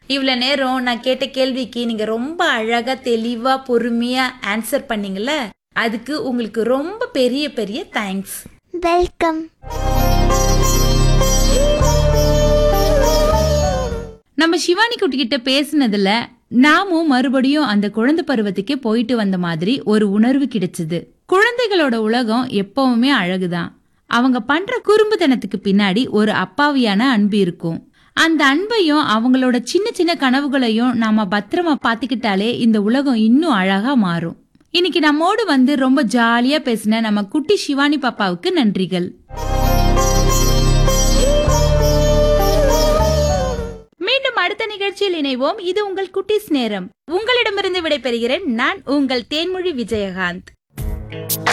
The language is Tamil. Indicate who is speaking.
Speaker 1: இவ்வளவு நேரம் நான் கேட்ட கேள்விக்கு நீங்க ரொம்ப அழகா தெளிவா பொறுமையா ஆன்சர் பண்ணீங்கல்ல அதுக்கு உங்களுக்கு ரொம்ப பெரிய பெரிய தேங்க்ஸ்
Speaker 2: வெல்கம்
Speaker 3: நம்ம சிவானி குட்டி கிட்ட பேசுனதுல நாமும் மறுபடியும் அந்த குழந்தை பருவத்துக்கே போயிட்டு வந்த மாதிரி ஒரு உணர்வு கிடைச்சது குழந்தைகளோட உலகம் எப்பவுமே அழகுதான் அவங்க பண்ற குறும்புத்தனத்துக்கு பின்னாடி ஒரு அப்பாவியான அன்பு இருக்கும் அந்த அன்பையும் அவங்களோட சின்ன சின்ன கனவுகளையும் நாம பத்திரமா பாத்துக்கிட்டாலே இந்த உலகம் இன்னும் அழகா மாறும் இன்னைக்கு நம்மோடு வந்து ரொம்ப ஜாலியா பேசின நம்ம குட்டி சிவானி பாப்பாவுக்கு நன்றிகள் மீண்டும் அடுத்த நிகழ்ச்சியில் இணைவோம் இது உங்கள் குட்டிஸ் நேரம் உங்களிடமிருந்து விடைபெறுகிறேன் நான் உங்கள் தேன்மொழி விஜயகாந்த்